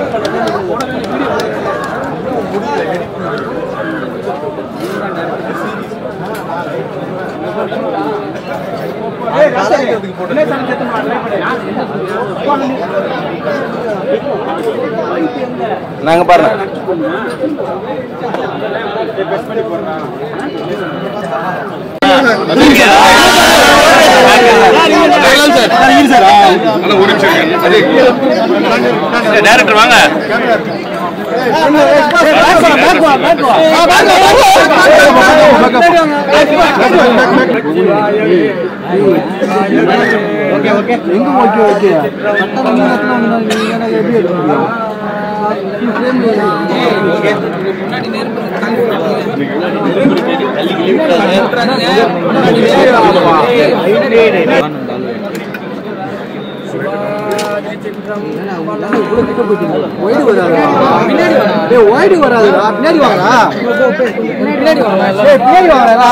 நாங்க பாருங்க டேரக்டர் வாங்க ஒயிடு வராதுடா பின்னாடி வாங்கடா பின்னாடி வாங்க பின்னாடி வாங்கடா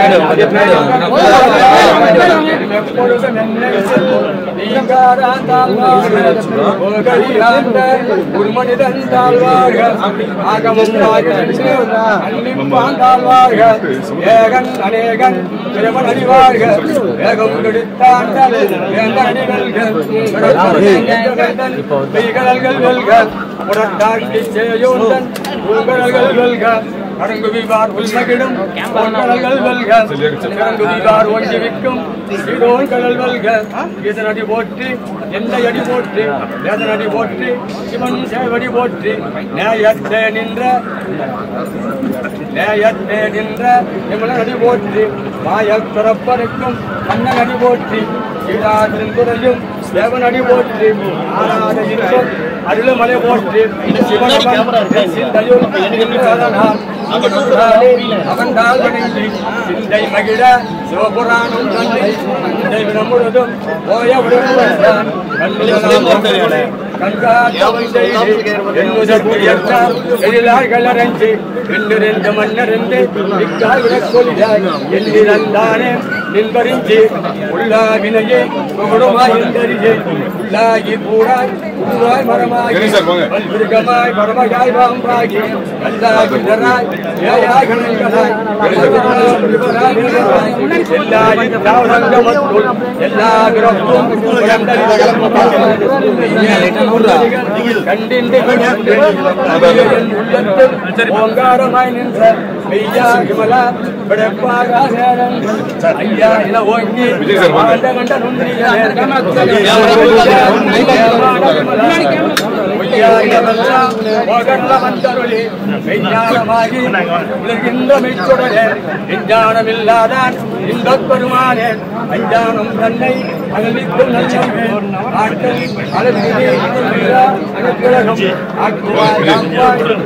ஒரு மனிதன் தாழ்வாக ஆகமும் தாழ்வாக ஏகன் அநேகன் இறைவன் அறிவார்க ஏகம் கெடுத்தாண்டல் மெய்கடல்கள் வெல்க உடற்காட்டி செய்யோந்தன் உங்கடல்கள் வெல்க அடங்குவிவார் உள்மகிடும் கடல்கள் வெல்க அடங்குவிவார் ஒன்றி விக்கும் இதோன் கடல் வெல்க இதனடி போற்றி எந்த அடி போற்றி வேதனடி போற்றி சிவன் சேவடி போற்றி நேயத்தே நின்ற நேயத்தே நின்ற நிமலன் அடி போற்றி மாயத் துறப்பனுக்கும் கண்ணன் அடி போற்றி சீராற்றின் துறையும் தேவன் அடி போற்றி ஆராத இருக்கும் அருளுமலை போற்றி சிவனவன் சிந்தையுள் அதனால் அவன்தால் வணங்கி சிந்தை மகிழ சிவபுராணம் தந்தை சிந்தை முழுதும் போய உடன் கண்காட்சி செய்து என்னுதற்கு எட்டார் எழிலார்கள் அரைஞ்சு எண்ணிருந்து மன்னருந்து இக்கால் விடக் கொள்கிறாய் எண்ணிறந்தானே நின்பறிஞ்சு உள்ளாவினையே புகழுமாய் எந்தறியே உள்ளாகி கூடாய் உருவாய் மரமாகி மிருகமாய் பரமகாய் பாம்பாகி கல்லாகி நராய் ஏயாய் கணங்களாய் எல்லா தாவரங்கமத்துள் எல்லா பிறப்பும் கண்டின்று உள்ளத்தில் ஓங்காரமாய் நின்ற மெய்யா விமலா பிடப்பாக ஐயா என ஓங்கி ஆண்ட கண்ட நுண்ணிய மெய்ஞானமாகி உலகின்ற மெய்ச்சொடரே விஞ்ஞானமில்லாதான் இந்த பெருமானே அஞ்ஞானம் தன்னை அகலிக்கும் நல்லவே ஆற்றல் அளவிலே அனுக்கிரகம் ஆக்குவாய் காப்பாய்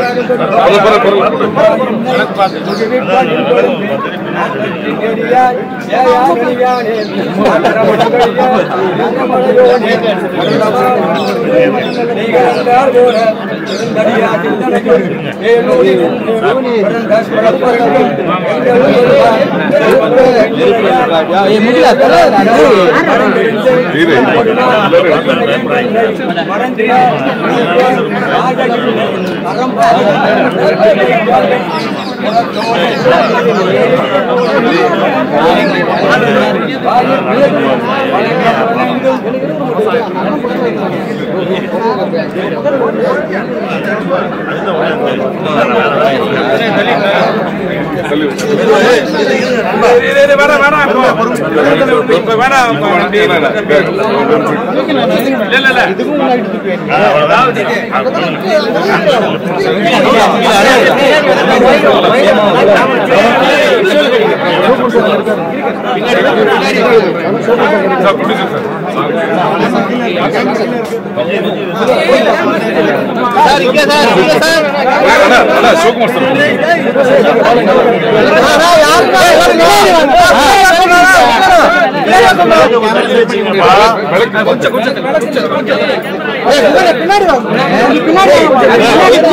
பின்னாடி வாங்க பின்னாடி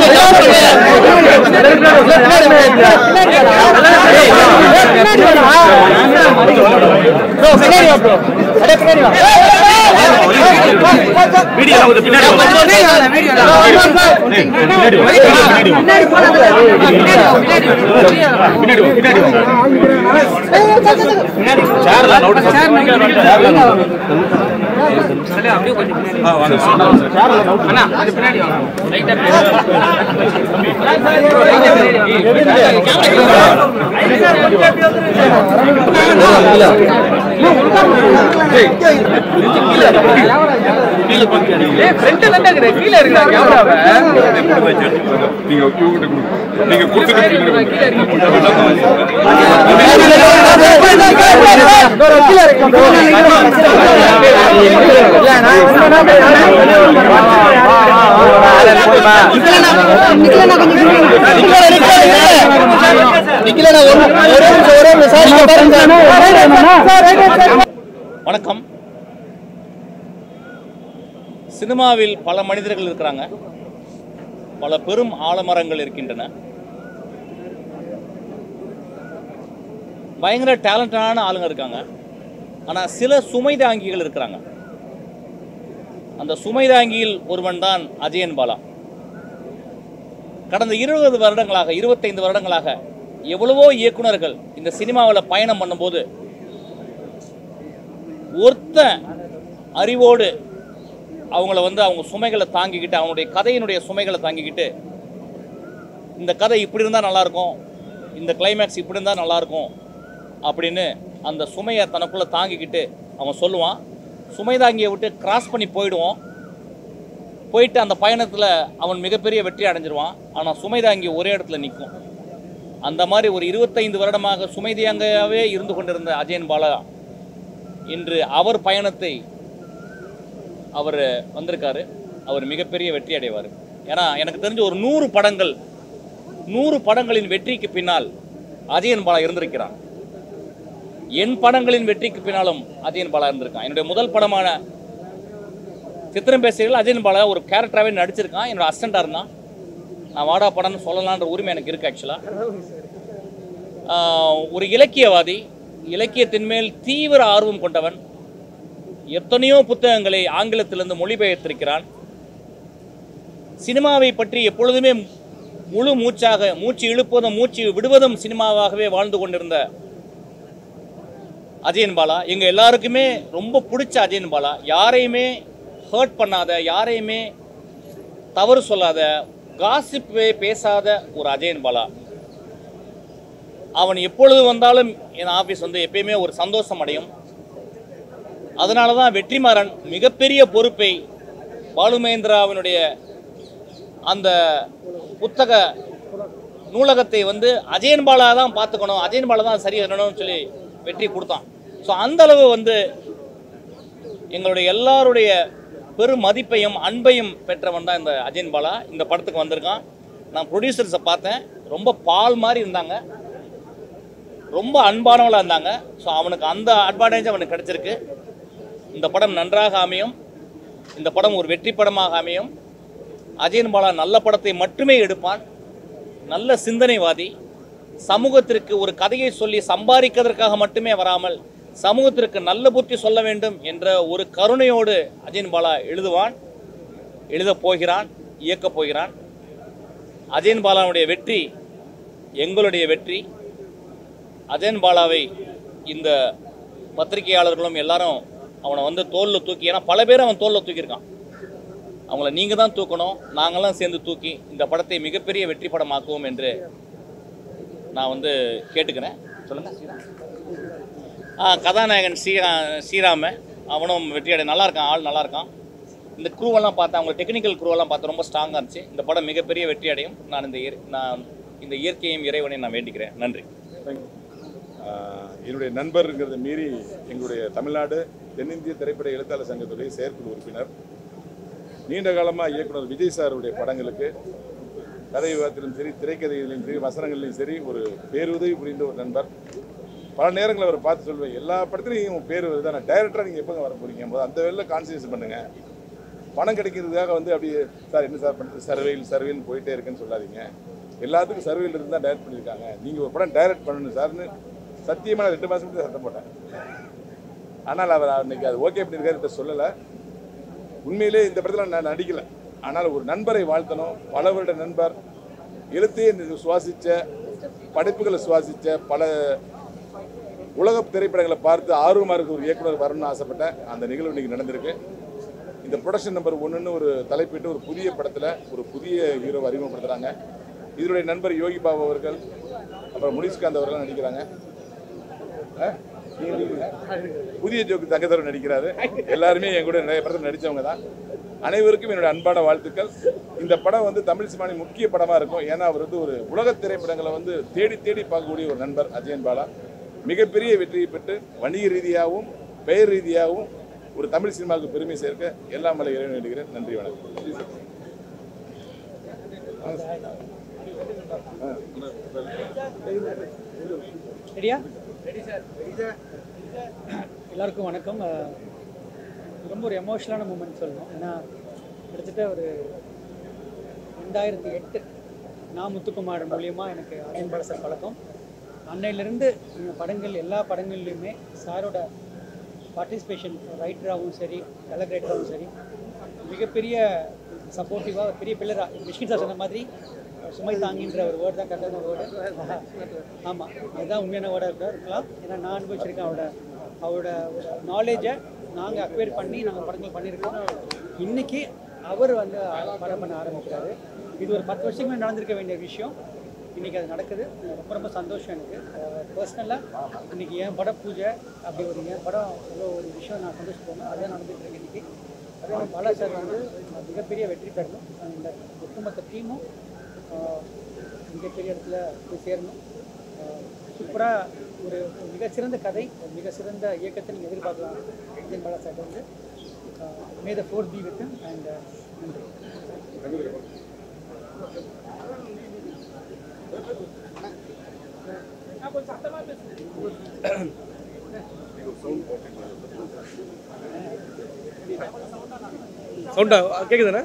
பின்னாடி ப்ரோ பின்னாடி வா ப்ரோ அப்படியே பின்னாடி வா வீடியோ கொஞ்சம் பின்னாடி வாங்க. பின்னாடி வா, பின்னாடி வா, பின்னாடி வா. சேர்ல நோட்டு சேர்ல நோட்டு. ஆ, வாங்க சார். நீங்க இவங்கிட்ட கொடுங்க. நீங்க கொடுத்துட்டு கீழே இருக்கு ப்ரோ இல்ல நான் வணக்கம் சினிமாவில் பல மனிதர்கள் இருக்கிறாங்க பல பெரும் ஆலமரங்கள் இருக்கின்றன பயங்கர டேலண்டான ஆளுங்க இருக்காங்க ஆனால் சில சுமைதாங்கிகள் இருக்கிறாங்க அந்த சுமைதாங்கியில் ஒருவன் தான் அஜயன் பாலா கடந்த இருபது வருடங்களாக இருபத்தைந்து வருடங்களாக எவ்வளவோ இயக்குனர்கள் இந்த சினிமாவில் பயணம் பண்ணும்போது ஒருத்த அறிவோடு அவங்கள வந்து அவங்க சுமைகளை தாங்கிக்கிட்டு அவங்களுடைய கதையினுடைய சுமைகளை தாங்கிக்கிட்டு இந்த கதை இப்படி இருந்தால் நல்லாயிருக்கும் இந்த கிளைமேக்ஸ் இப்படி இருந்தால் நல்லாயிருக்கும் அப்படின்னு அந்த சுமையை தனக்குள்ளே தாங்கிக்கிட்டு அவன் சொல்லுவான் சுமை தாங்கியை விட்டு கிராஸ் பண்ணி போயிடுவோம் போயிட்டு அந்த பயணத்தில் அவன் மிகப்பெரிய வெற்றி அடைஞ்சிருவான் ஆனால் சுமை தாங்கி ஒரே இடத்துல நிற்கும் அந்த மாதிரி ஒரு இருபத்தைந்து வருடமாக சுமை தாங்கியாவே இருந்து கொண்டிருந்த அஜயன் பாலா இன்று அவர் பயணத்தை அவர் வந்திருக்காரு அவர் மிகப்பெரிய வெற்றி அடைவார் ஏன்னா எனக்கு தெரிஞ்ச ஒரு நூறு படங்கள் நூறு படங்களின் வெற்றிக்கு பின்னால் அஜயன் பாலா இருந்திருக்கிறான் என் படங்களின் வெற்றிக்கு பின்னாலும் அஜயன் பாலா இருந்திருக்கான் என்னுடைய முதல் படமான சித்திரம் பேசுகையில் அஜயன் பாலா ஒரு கேரக்டராகவே நடிச்சிருக்கான் என்னோட அசிஸ்டண்டாக இருந்தான் நான் வாடா படம்னு சொல்லலான்ற உரிமை எனக்கு இருக்கு ஆக்சுவலாக ஒரு இலக்கியவாதி இலக்கியத்தின் மேல் தீவிர ஆர்வம் கொண்டவன் எத்தனையோ புத்தகங்களை ஆங்கிலத்திலிருந்து மொழிபெயர்த்திருக்கிறான் சினிமாவை பற்றி எப்பொழுதுமே முழு மூச்சாக மூச்சு இழுப்பதும் மூச்சு விடுவதும் சினிமாவாகவே வாழ்ந்து கொண்டிருந்த அஜயன் பாலா எங்க எல்லாருக்குமே ரொம்ப பிடிச்ச அஜயன் பாலா யாரையுமே ஹர்ட் பண்ணாத யாரையுமே தவறு சொல்லாத காசிப்பே பேசாத ஒரு அஜயன் பாலா அவன் எப்பொழுது வந்தாலும் என் ஆஃபீஸ் வந்து எப்பயுமே ஒரு சந்தோஷம் அடையும் அதனால தான் வெற்றிமாறன் மிகப்பெரிய பொறுப்பை பாலுமேந்திராவினுடைய அந்த புத்தக நூலகத்தை வந்து அஜயன் பாலா தான் பார்த்துக்கணும் அஜயன் பாலா தான் சரி வரணும்னு சொல்லி வெற்றி கொடுத்தான் ஸோ அந்த அளவு வந்து எங்களுடைய எல்லாருடைய பெரும் மதிப்பையும் அன்பையும் பெற்றவன் தான் இந்த அஜயன் பாலா இந்த படத்துக்கு வந்திருக்கான் நான் ப்ரொடியூசர்ஸை பார்த்தேன் ரொம்ப பால் மாதிரி இருந்தாங்க ரொம்ப அன்பானவளாக இருந்தாங்க ஸோ அவனுக்கு அந்த அட்வான்டேஜ் அவனுக்கு கிடைச்சிருக்கு இந்த படம் நன்றாக அமையும் இந்த படம் ஒரு வெற்றி படமாக அமையும் அஜயன் பாலா நல்ல படத்தை மட்டுமே எடுப்பான் நல்ல சிந்தனைவாதி சமூகத்திற்கு ஒரு கதையை சொல்லி சம்பாதிக்கிறதற்காக மட்டுமே வராமல் சமூகத்திற்கு நல்ல புத்தி சொல்ல வேண்டும் என்ற ஒரு கருணையோடு அஜயன் பாலா எழுதுவான் எழுதப் போகிறான் இயக்கப் போகிறான் அஜயன் பாலாவுடைய வெற்றி எங்களுடைய வெற்றி அஜயன் பாலாவை இந்த பத்திரிகையாளர்களும் எல்லாரும் அவனை வந்து தோளில் தூக்கி ஏன்னா பல பேர் அவன் தோளில் தூக்கியிருக்கான் அவங்கள நீங்கள் தான் தூக்கணும் நாங்களாம் சேர்ந்து தூக்கி இந்த படத்தை மிகப்பெரிய வெற்றி படமாக்குவோம் என்று நான் வந்து கேட்டுக்கிறேன் சொல்லுங்கள் ஸ்ரீராம் ஆ கதாநாயகன் ஸ்ரீரா ஸ்ரீராம அவனும் வெற்றி அடை நல்லா இருக்கான் ஆள் நல்லா இருக்கான் இந்த குரூவெல்லாம் பார்த்தேன் அவங்க டெக்னிக்கல் குரூவெல்லாம் பார்த்து ரொம்ப ஸ்ட்ராங்காக இருந்துச்சு இந்த படம் மிகப்பெரிய வெற்றி அடையும் நான் இந்த இயற்- நான் இந்த இயற்கையும் இறைவனையும் நான் வேண்டிக்கிறேன் நன்றி ஆஹ் என்னுடைய நண்பருங்கிறத மீறி எங்களுடைய தமிழ்நாடு தென்னிந்திய திரைப்பட எழுத்தாளர் சங்கத்துடைய செயற்குழு உறுப்பினர் நீண்ட காலமாக இயக்குனர் விஜய் சாருடைய படங்களுக்கு கதை விவாதத்திலும் சரி திரைக்கதையிலும் சரி வசனங்களிலும் சரி ஒரு பேருதவி புரிந்த ஒரு நண்பர் பல நேரங்களில் அவரை பார்த்து சொல்லுவேன் எல்லா படத்துலையும் உங்கள் பேர் வருது ஆனால் டைரக்டராக நீங்கள் எப்போங்க வர போறீங்க போது அந்த வேலையில் கான்சன்ட்ரேட் பண்ணுங்க பணம் கிடைக்கிறதுக்காக வந்து அப்படியே சார் என்ன சார் பண்ணுறது சர்வேயில் சர்வேன்னு போயிட்டே இருக்குன்னு சொல்லாதீங்க எல்லாத்துக்கும் சர்வேயில் இருந்து தான் டைரக்ட் பண்ணியிருக்காங்க நீங்கள் ஒரு படம் டைரக்ட் பண்ணணும் சார்னு சத்தியமாக நான் ரெண்டு மாதம் சத்தம் போட்டேன் ஆனால் அவர் அன்னைக்கு அது ஓகே பண்ணியிருக்காரு சொல்லலை உண்மையிலே இந்த படத்தில் நான் நடிக்கல ஆனால் ஒரு நண்பரை வாழ்த்தணும் பல வருட நண்பர் எழுத்தையே சுவாசித்த படைப்புகளை சுவாசித்த பல உலக திரைப்படங்களை பார்த்து ஆர்வமாக இருக்க ஒரு இயக்குனர் வரணும்னு ஆசைப்பட்டேன் அந்த நிகழ்வு இன்னைக்கு நடந்திருக்கு இந்த ப்ரொடக்ஷன் நம்பர் ஒன்றுன்னு ஒரு தலைப்பிட்டு ஒரு புதிய படத்தில் ஒரு புதிய ஹீரோவை அறிமுகப்படுத்துகிறாங்க இதனுடைய நண்பர் யோகி பாபு அவர்கள் அப்புறம் முனிஷ்காந்த் அவர்கள் நடிக்கிறாங்க ஆ? நீங்க நடிக்கிறீங்க? புதிய ஜோக்கு தங்கத்தவர் நடிக்கிறாரு எல்லாருமே என் கூட நிறைய படத்தில் நடித்தவங்க தான் அனைவருக்கும் என்னோட அன்பான வாழ்த்துக்கள் இந்த படம் வந்து தமிழ் சினிமாவின் முக்கிய படமாக இருக்கும் ஏன்னா அவர் வந்து ஒரு உலக திரைப்படங்களை வந்து தேடி தேடி பார்க்கக்கூடிய ஒரு நண்பர் அஜயன் பாலா மிகப்பெரிய வெற்றியை பெற்று வணிக ரீதியாகவும் பெயர் ரீதியாகவும் ஒரு தமிழ் சினிமாவுக்கு பெருமை சேர்க்க எல்லாம் மலை இறைவன் வேண்டுகிறேன் நன்றி வணக்கம் ரெடியா எல்லாருக்கும் வணக்கம் அஹ், ரொம்ப ஒரு எமோஷனலான மூமெண்ட் சொல்லணும் ஏன்னா கிட்டத்தட்ட ஒரு ரெண்டாயிரத்தி எட்டு நான் முத்துக்குமாரன் மூலியமாக எனக்கு அயன் படசர் பழக்கம் அன்னையிலேருந்து இந்த படங்கள் எல்லா படங்கள்லையுமே சாரோட பார்ட்டிசிபேஷன் ரைட்டராகவும் சரி கலக்ரேட்டராகவும் சரி மிகப்பெரிய சப்போர்ட்டிவாக பெரிய பில்லராக மிஷ்கின் சார் சொன்ன மாதிரி சுமை தாங்கின்ற ஒரு வேர்டு தான் கரெக்டான வேர்டு ஆமாம் அதுதான் உண்மையான வேர்டாக இருக்கலாம் ஏன்னா நான் அனுபவிச்சிருக்கேன் அவரோட அவரோட நாலேஜை நாங்கள் அக்வயர் பண்ணி நாங்கள் படங்கள் பண்ணியிருக்கோம் இன்னைக்கு அவர் வந்து படம் பண்ண ஆரம்பிக்கிறாரு இது ஒரு பத்து வருஷத்துக்கு முன்னாடி நடந்திருக்க வேண்டிய விஷயம் இன்னைக்கு அது நடக்குது ரொம்ப ரொம்ப சந்தோஷம் எனக்கு பர்சனலாக இன்னைக்கு என் பட பூஜை அப்படி ஒரு என் படம் இவ்வளோ ஒரு விஷயம் நான் சந்தோஷப்படுவேன் அதான் நடந்துட்டு இருக்கு இன்னைக்கு அதே மாதிரி பாலா சார் வந்து மிகப்பெரிய வெற்றி பெறணும் இந்த ஒட்டுமொத்த டீமும் மிகப்பெரிய இடத்துல போய் சேரணும் சூப்பராக ஒரு ஒரு மிகச்சிறந்த கதை ஒரு மிக சிறந்த இயக்கத்தை நீங்கள் எதிர்பார்க்கலாம் விஜயன் பாலா சார் வந்து may the fourth be with and நன்றி சவுண்டா கேட்குதானே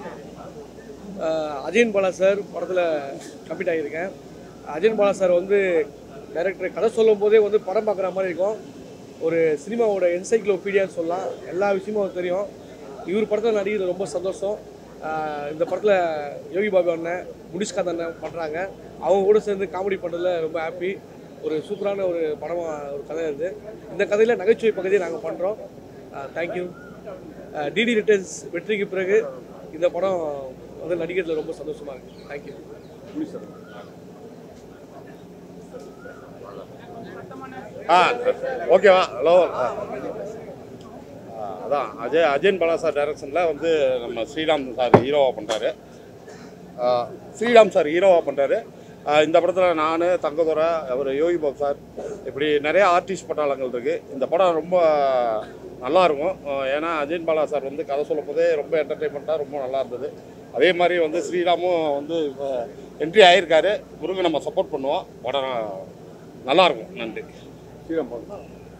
அஜயன் பாலா சார் படத்தில் கம்ப்ளீட் ஆகியிருக்கேன் அஜயன் பாலா சார் வந்து டைரக்டர் கதை சொல்லும் போதே வந்து படம் பார்க்குற மாதிரி இருக்கும் ஒரு சினிமாவோட என்சைக்ளோபீடியான்னு சொல்லலாம் எல்லா விஷயமும் அவருக்கு தெரியும் இவர் படத்தில் நடிக்கிறது ரொம்ப சந்தோஷம் ஆஹ் இந்த படத்தில் யோகி பாபு அண்ணன் முனிஷ்காந்த் அண்ணன் பண்ணுறாங்க அவங்க கூட சேர்ந்து காமெடி பண்ணுறதுல ரொம்ப ஹாப்பி ஒரு சூப்பரான ஒரு படமாக ஒரு கதை இது இந்த கதையில் நகைச்சுவை பகுதியை நாங்கள் பண்ணுறோம் தேங்க்யூ டிடி ரிட்டர்ன்ஸ் வெற்றிக்கு பிறகு இந்த படம் வந்து நடிக்கிறதுல ரொம்ப சந்தோஷமா இருக்கு தேங்க்யூ ஆ ஓகேவா ஹலோ ஆ. ஆ, அதான் அஜய் அஜயன் பாலா சார் டைரக்ஷனில் வந்து நம்ம ஸ்ரீராம் சார் ஹீரோவாக பண்ணுறாரு ஸ்ரீராம் சார் ஹீரோவாக பண்ணுறாரு இந்த படத்தில் நான் தங்கதுரை அவர் யோகி பாபு சார் இப்படி நிறைய ஆர்டிஸ்ட் பட்டாளங்கள் இருக்குது இந்த படம் ரொம்ப நல்லா இருக்கும் ஆ, ஏன்னா அஜயன் பாலா சார் வந்து கதை சொல்லும் போதே ரொம்ப என்டர்டெயின்மெண்ட்டாக ரொம்ப நல்லா இருந்தது அதே மாதிரி வந்து ஸ்ரீராமும் வந்து இப்போ என்ட்ரி ஆகியிருக்காரு முருகன் நம்ம சப்போர்ட் பண்ணுவோம் படம் நல்லா இருக்கும் நன்றி ஸ்ரீராம் பாருங்க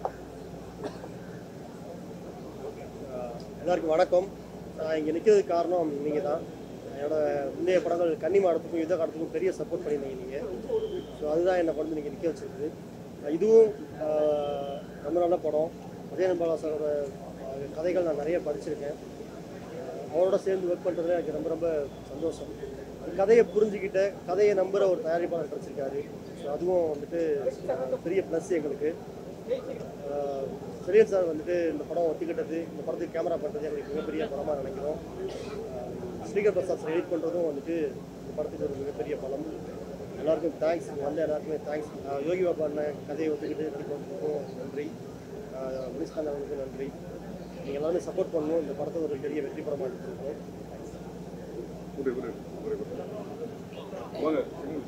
எல்லாருக்கும் வணக்கம் நான் இங்கே நிற்கிறதுக்கு காரணம் நீங்கள் தான் என்னோட முந்தைய படங்கள் கன்னிமாடத்துக்கும் யுத்த காலத்துக்கும் பெரிய சப்போர்ட் பண்ணியிருந்தீங்க நீங்கள் ஸோ அதுதான் என்னை கொண்டு நீங்கள் நிற்க வச்சிருக்குது இதுவும் ஆஹ், ரொம்ப நல்ல படம் அஜயன் பாலா சாரோட ஆஹ், கதைகள் நான் நிறைய படிச்சிருக்கேன் ஆஹ், அவரோட சேர்ந்து ஒர்க் பண்ணுறதுல எனக்கு ரொம்ப ரொம்ப சந்தோஷம் கதையை புரிஞ்சுக்கிட்ட கதையை நம்புகிற ஒரு தயாரிப்பாளர் கிடச்சிருக்காரு ஸோ அதுவும் வந்துட்டு ஆஹ், பெரிய ப்ளஸ் எங்களுக்கு ஆஹ் செலியன் சார் வந்துட்டு இந்த படம் ஒத்துக்கிட்டது இந்த படத்துக்கு கேமரா பண்ணுறது எங்களுக்கு மிகப்பெரிய படமாக நினைக்கிறோம் ஆஹ் ஸ்ரீகர் பிரசாத் சார் எடிட் பண்ணுறதும் வந்துட்டு இந்த படத்துக்கு ஒரு மிகப்பெரிய பலம் எல்லாருக்கும் தேங்க்ஸ் வந்த எல்லாருக்குமே தேங்க்ஸ் யோகி பாபா அண்ணன் கதையை ஒத்துக்கிட்டு நடிக்கிறதுக்கும் நன்றி முனிஷ்காந்த் அவர்களுக்கும் நன்றி நீங்கள் எல்லாருமே சப்போர்ட் பண்ணணும் இந்த படத்தை ஒரு பெரிய வெற்றி படமாக எடுத்துருக்கோம் குடு, குடு, குடு, குடு. வாங்க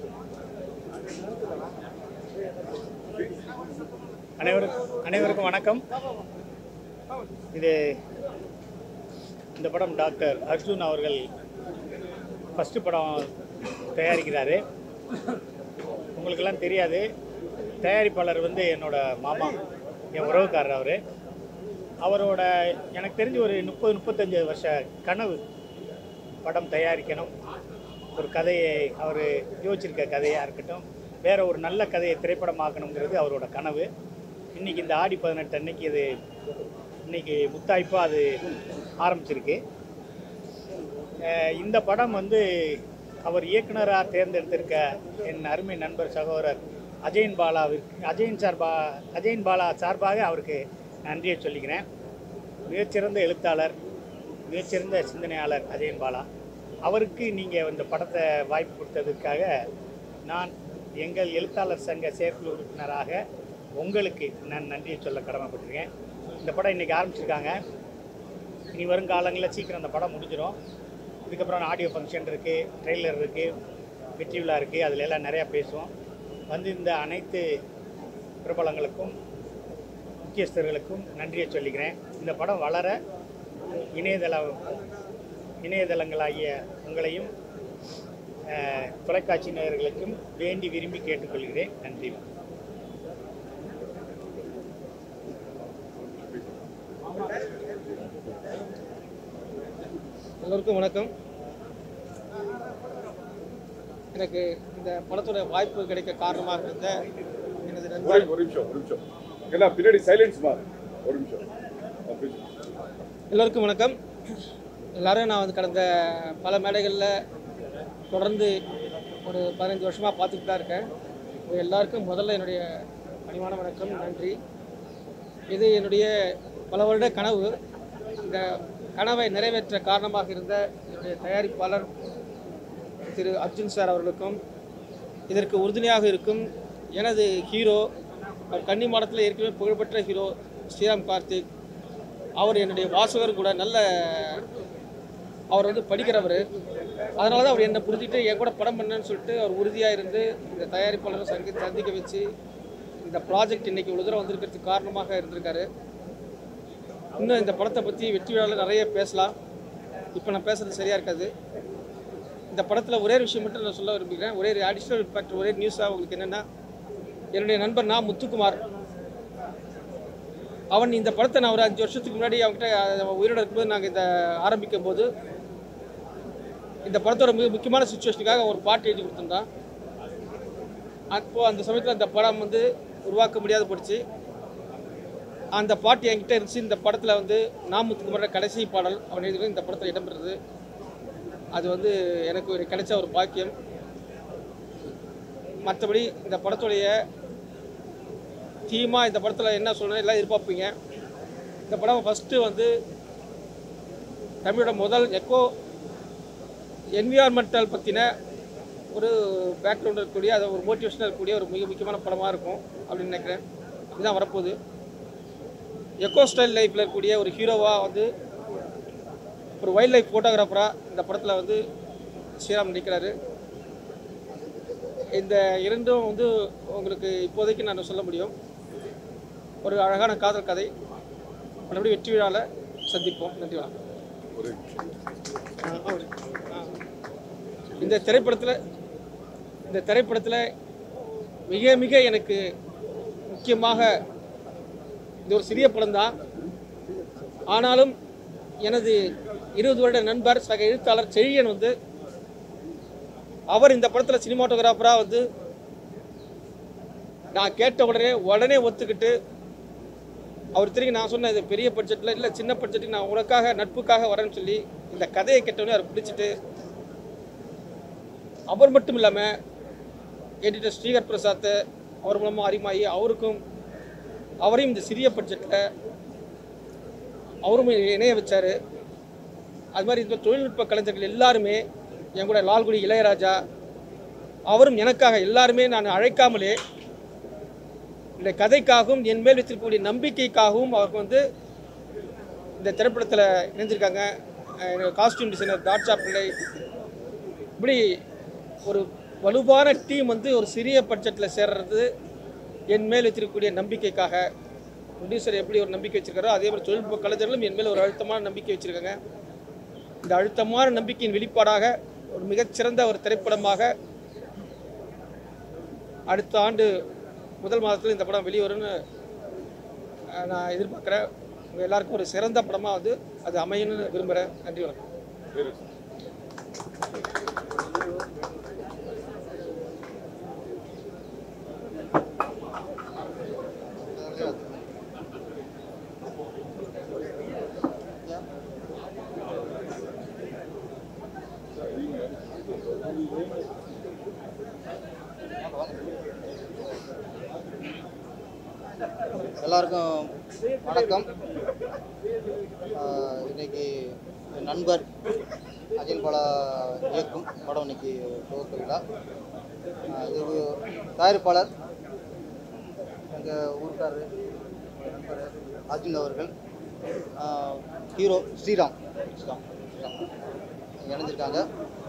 அனைவருக்கும் அனைவருக்கும் வணக்கம் இது இந்த படம் டாக்டர் அர்ஜுன் அவர்கள் ஃபஸ்ட்டு படம் தயாரிக்கிறாரு உங்களுக்கெல்லாம் தெரியாது தயாரிப்பாளர் வந்து என்னோட மாமா என் உறவுக்காரர் அவர் அவரோட எனக்கு தெரிஞ்சு ஒரு முப்பது முப்பத்தஞ்சு வருஷ கனவு படம் தயாரிக்கணும் ஒரு கதையை அவர் யோசிச்சிருக்க கதையாக இருக்கட்டும் வேற ஒரு நல்ல கதையை திரைப்படமாக்கணுங்கிறது அவரோட கனவு இன்னைக்கு இந்த ஆடி பதினெட்டு அன்னைக்கு அது இன்னைக்கு முத்தாய்ப்பாக அது ஆரம்பிச்சிருக்கு அஹ் இந்த படம் வந்து அவர் இயக்குனராக தேர்ந்தெடுத்திருக்க என் அருமை நண்பர் சகோதரர் அஜயன் பாலாவிற்கு அஜயன் சார்பா அஜயன் பாலா சார்பாக அவருக்கு நன்றியை சொல்லிக்கிறேன் மிகச்சிறந்த எழுத்தாளர் மிகச்சிறந்த சிந்தனையாளர் அஜயன் பாலா அவருக்கு நீங்கள் இந்த படத்தை வாய்ப்பு கொடுத்ததற்காக நான் எங்கள் எழுத்தாளர் சங்க செயற்குழு உறுப்பினராக உங்களுக்கு நான் நன்றியை சொல்ல கடமைப்பட்டிருக்கேன் இந்த படம் இன்றைக்கி ஆரம்பிச்சிருக்காங்க இனி வரும் காலங்களில் சீக்கிரம் அந்த படம் முடிஞ்சிடும் இதுக்கப்புறம் ஆடியோ ஃபங்க்ஷன் இருக்குது ட்ரெய்லர் இருக்குது வெற்றி விழா இருக்குது அதில் எல்லாம் நிறையா பேசுவோம் வந்து இந்த அனைத்து பிரபலங்களுக்கும் முக்கியஸ்தர்களுக்கும் நன்றியை சொல்லிக்கிறேன் இந்த படம் வளர இணையதள இணையதளங்களாகிய உங்களையும் அஹ், தொலைக்காட்சி நேயர்களுக்கும் வேண்டி விரும்பி கேட்டுக்கொள்கிறேன் நன்றி எல்லோருக்கும் வணக்கம் எனக்கு இந்த படத்தோட வாய்ப்பு கிடைக்க காரணமாக இருந்த எனது ஒரு நண்பர் ஒரு நிமிஷம் ஒரு நிமிஷம் எல்லாம் பின்னாடி சைலன்ஸ் மாறு ஒரு நிமிஷம் அப்படி எல்லோருக்கும் வணக்கம் எல்லாரும் நான் வந்து கடந்த பல மேடைகளில் தொடர்ந்து ஒரு பதினஞ்சு வருஷமாக பார்த்துட்டு தான் இருக்கேன் உங்க எல்லாருக்கும் முதல்ல என்னுடைய பணிவான வணக்கம் நன்றி இது என்னுடைய பல வருட கனவு இந்த கனவை நிறைவேற்ற காரணமாக இருந்த என்னுடைய தயாரிப்பாளர் திரு அர்ஜுன் சார் அவர்களுக்கும் இதற்கு உறுதுணையாக இருக்கும் எனது ஹீரோ அவர் கன்னி மாடத்தில் ஏற்கனவே புகழ்பெற்ற ஹீரோ ஸ்ரீராம் கார்த்திக் அவர் என்னுடைய வாசகர் கூட நல்ல அவர் வந்து படிக்கிறவர் அதனால தான் அவர் என்னை புரிஞ்சுட்டு என் கூட படம் பண்ணேன்னு சொல்லிட்டு அவர் உறுதியாக இருந்து இந்த தயாரிப்பாளர் சங்கி சந்திக்க வச்சு இந்த ப்ராஜெக்ட் இன்னைக்கு இவ்வளோ தூரம் வந்திருக்கிறதுக்கு காரணமாக இருந்திருக்காரு இன்னும் இந்த படத்தை பற்றி வெற்றி விழாவில் நிறைய பேசலாம் இப்போ நான் பேசுறது சரியாக இருக்காது இந்த படத்தில் ஒரே ஒரு விஷயம் மட்டும் நான் சொல்ல விரும்புகிறேன் ஒரே ஒரு அடிஷ்னல் இம்பாக்ட் ஒரே நியூஸாக உங்களுக்கு என்னென்னா என்னுடைய நண்பர் நான் முத்துக்குமார் அவன் இந்த படத்தை நான் ஒரு அஞ்சு வருஷத்துக்கு முன்னாடி அவன்கிட்ட அவன் உயிரோட இருக்கும்போது நாங்கள் இந்த ஆரம்பிக்கும் போது இந்த படத்தோட மிக முக்கியமான சுச்சுவேஷனுக்காக ஒரு பாட்டு எழுதி கொடுத்துருந்தான் அப்போ அந்த சமயத்தில் அந்த படம் வந்து உருவாக்க முடியாத போயிடுச்சு அந்த பாட்டு என்கிட்ட இருந்துச்சு இந்த படத்தில் வந்து நாமுத்துக்குமாரோட கடைசி பாடல் அவன் எழுதி இந்த படத்தில் இடம்பெறுது அது வந்து எனக்கு ஒரு கிடைச்ச ஒரு பாக்கியம் மற்றபடி இந்த படத்துடைய தீமாக இந்த படத்தில் என்ன சொல்லணும் எல்லாம் எதிர்பார்ப்பீங்க இந்த படம் ஃபஸ்ட்டு வந்து தமிழோட முதல் எக்கோ என்விரான்மெண்டல் பற்றின ஒரு பேக்ரவுண்ட் இருக்கக்கூடிய அது ஒரு மோட்டிவேஷனாக இருக்கக்கூடிய ஒரு மிக முக்கியமான படமாக இருக்கும் அப்படின்னு நினைக்கிறேன் இதுதான் வரப்போகுது எக்கோ ஸ்டைல் லைஃப்பில் இருக்கக்கூடிய ஒரு ஹீரோவாக வந்து ஒரு வைல்ட் லைஃப் ஃபோட்டோகிராஃபராக இந்த படத்தில் வந்து ஸ்ரீராம் நடிக்கிறாரு இந்த இரண்டும் வந்து உங்களுக்கு இப்போதைக்கு நான் சொல்ல முடியும் ஒரு அழகான காதல் கதை மறுபடியும் வெற்றி விழாவில் சந்திப்போம் நன்றி வணக்கம் ஒரு ஆ, அவரு. ஆ. இந்த திரைப்படத்தில் இந்த திரைப்படத்தில் மிக மிக எனக்கு முக்கியமாக இது ஒரு சிறிய படம்தான் ஆனாலும் எனது இருபது வருட நண்பர் சக எழுத்தாளர் செழியன் வந்து அவர் இந்த படத்தில் சினிமாட்டோகிராஃபராக வந்து நான் கேட்ட உடனே உடனே ஒத்துக்கிட்டு அவர் திரும்பி நான் சொன்ன இது பெரிய பட்ஜெட்டில் இல்லை சின்ன பட்ஜெட்டுக்கு நான் உனக்காக நட்புக்காக வரேன்னு சொல்லி இந்த கதையை கேட்டவுடனே அவர் பிடிச்சிட்டு அவர் மட்டும் இல்லாமல் எடிட்டர் ஸ்ரீகர் பிரசாத் அவர் மூலமாக அறிமாயி அவருக்கும் அவரையும் இந்த சிறிய பட்ஜெட்டில் அவரும் இணைய வச்சார் அது மாதிரி இந்த தொழில்நுட்ப கலைஞர்கள் எல்லாருமே என் கூட லால்குடி இளையராஜா அவரும் எனக்காக எல்லாருமே நான் அழைக்காமலே இந்த கதைக்காகவும் என் மேல் வைத்திருக்கக்கூடிய நம்பிக்கைக்காகவும் அவருக்கு வந்து இந்த திரைப்படத்தில் இணைஞ்சிருக்காங்க காஸ்டியூம் டிசைனர் தாட்சா பிள்ளை இப்படி ஒரு வலுவான டீம் வந்து ஒரு சிறிய பட்ஜெட்டில் சேர்றது என் மேல் வைத்திருக்கக்கூடிய நம்பிக்கைக்காக ப்ரொடியூசர் எப்படி ஒரு நம்பிக்கை வச்சிருக்காரோ அதே மாதிரி தொழில்நுட்ப கலைஞர்களும் என் மேல் ஒரு அழுத்தமான நம்பிக்கை வச்சிருக்காங்க இந்த அழுத்தமான நம்பிக்கையின் வெளிப்பாடாக ஒரு மிகச்சிறந்த ஒரு திரைப்படமாக அடுத்த ஆண்டு முதல் மாதத்தில் இந்த படம் வெளிவரும்னு அஹ், நான் எதிர்பார்க்குறேன் உங்கள் எல்லாருக்கும் ஒரு சிறந்த படமாக வந்து அது அமையணும்னு விரும்புகிறேன் நன்றி வணக்கம் சரி எல்லாருக்கும் வணக்கம் ஆஹ் இன்னைக்கு என் நண்பர் அஜயன் பாலா இயக்கும் படம் இன்னைக்கு துவக்க விழா ஆஹ் இது ஒரு தயாரிப்பாளர் எங்கள் ஊருக்காரர் நண்பர் அர்ஜுன் அவர்கள் ஆஹ் ஹீரோ ஸ்ரீராம் ஸ்ரீராம் ஸ்ரீராம் இணைஞ்சிருக்காங்க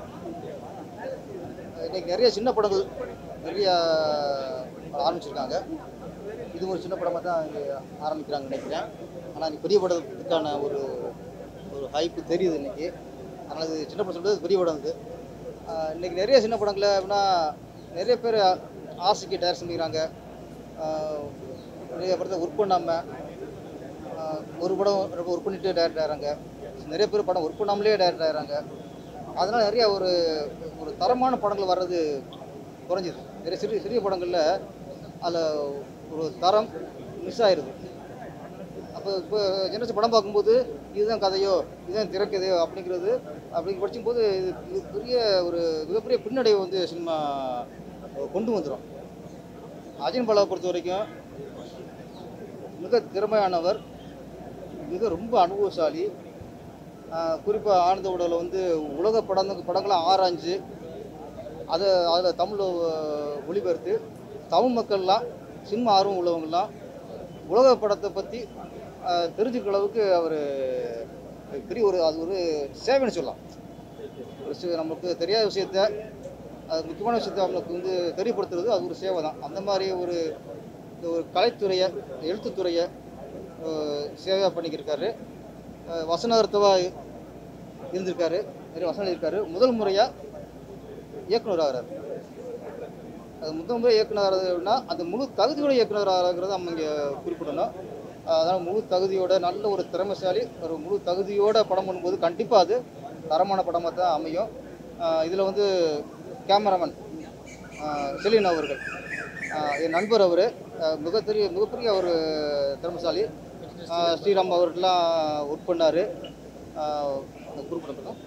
இன்னைக்கு நிறைய சின்ன படங்கள் நிறைய ஆரம்பிச்சிருக்காங்க இது ஒரு சின்ன படமாக தான் இங்கே ஆரம்பிக்கிறாங்க நினைக்கிறேன் ஆனால் இன்னைக்கு பெரிய படத்துக்கான ஒரு ஒரு ஹைப்பு தெரியுது இன்னைக்கு அதனால் இது சின்ன படம் சொல்றது பெரிய படம் இது ஆஹ் இன்னைக்கு நிறைய சின்ன படங்களில் அப்படின்னா நிறைய பேர் ஆசைக்கு டேரக்ஷன் பண்ணிக்கிறாங்க ஆஹ் நிறைய படத்தை ஒர்க் பண்ணாமல் ஒரு படம் ரொம்ப ஒர்க் பண்ணிட்டு டேரக்ட் ஆகிறாங்க நிறைய பேர் படம் ஒர்க் பண்ணாமலே டேரக்ட் ஆகிறாங்க அதனால் நிறைய ஒரு ஒரு தரமான படங்கள் வர்றது குறைஞ்சிது நிறைய சிறிய சிறிய படங்களில் அதில் ஒரு தரம் மிஸ் ஆயிடுது அப்போ இப்போ ஜெனரேஷன் படம் பார்க்கும்போது இதுதான் கதையோ இதுதான் திரைக்கதையோ அப்படிங்கிறது அப்படி படிக்கும்போது இது இது பெரிய ஒரு மிகப்பெரிய பின்னடைவு வந்து சினிமா கொண்டு வந்துடும் அஜயன் பாலாவை பொறுத்த வரைக்கும் மிக திறமையானவர் மிக ரொம்ப அனுபவசாலி குறிப்பாக ஆனந்த உடலில் வந்து உலக படம் படங்களை ஆராய்ஞ்சு அதை அதில் தமிழில் ஒளிபெயர்த்து தமிழ் மக்கள்லாம் சினிமா ஆர்வம் உள்ளவங்கலாம் உலக படத்தை பற்றி தெரிஞ்சுக்கிற அளவுக்கு அவர் பெரிய ஒரு அது ஒரு சேவைன்னு சொல்லலாம் ஒரு சி- நமக்கு தெரியாத விஷயத்த அது முக்கியமான விஷயத்த அவங்களுக்கு வந்து தெரியப்படுத்துறது அது ஒரு சேவை தான் அந்த மாதிரி ஒரு இந்த ஒரு கலைத்துறையை எழுத்துத்துறையை சேவையாக பண்ணிக்கிருக்காரு அஹ் வசனகர்த்தவாக இருந்திருக்காரு நிறைய வசனம் இருக்காரு முதல் முறையாக இயக்குனர் ஆகிறார் அது முதல் முறை இயக்குனர் ஆகிறதுனா அந்த முழு தகுதியோட இயக்குனர் ஆகிறத நம்ம இங்கே குறிப்பிடணும் அதனால் முழு தகுதியோட நல்ல ஒரு திறமைசாலி ஒரு முழு தகுதியோட படம் பண்ணும்போது கண்டிப்பாக அது தரமான படமாக தான் அமையும் இதில் வந்து கேமராமேன் செலின் அவர்கள் ஆஹ் என் நண்பர் அவர் மிகப்பெரிய மிகப்பெரிய ஒரு திறமைசாலி ஆஹ் ஸ்ரீராம் அவர்கள்லாம் ஒர்க் பண்ணார் குறிப்பிடப்பட்டோம்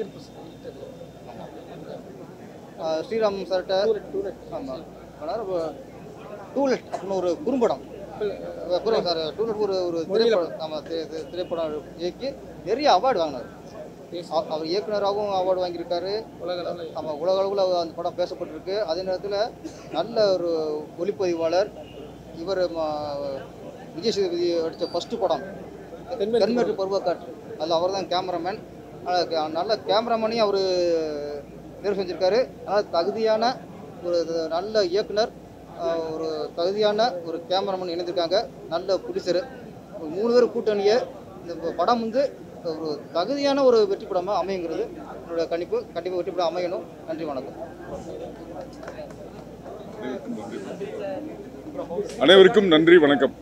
ஆஹ் ஸ்ரீராம் சார்கிட்ட ஆமாம் பண்ணார் டூலெட் அப்படின்னு ஒரு குறும்படம் அப்புறம் சார் டூலெட் ஒரு ஒரு திரைப்படம் ஆமாம் திரை- திரை- திரைப்படம் இயக்கி நிறைய அவார்டு வாங்கினார் அவ- அவர் இயக்குனராகவும் அவார்டு வாங்கியிருக்காரு ஆமாம் உலக அளவில் அந்த படம் பேசப்பட்டிருக்கு அதே நேரத்தில் நல்ல ஒரு ஒளிப்பதிவாளர் இவர் ம- விஜய் சேதுபதி அடித்த ஃபஸ்ட்டு படம் தென்மேற்கு பருவக்காற்று அதில் அவர் தான் கேமராமேன் நல்ல கேமராமேனையும் அவர் தேர்வு செஞ்சுருக்காரு அதனால் தகுதியான ஒரு நல்ல இயக்குனர் ஆஹ் ஒரு தகுதியான ஒரு கேமராமேன் இணைந்திருக்காங்க நல்ல புடிசர் ஒரு மூணு பேர் கூட்டணியை இந்த படம் வந்து ஒரு தகுதியான ஒரு வெற்றி படமாக அமையுங்கிறது என்னோட கணிப்பு கண்டிப்பாக வெற்றி படம் அமையணும் நன்றி வணக்கம் அனைவருக்கும் நன்றி வணக்கம்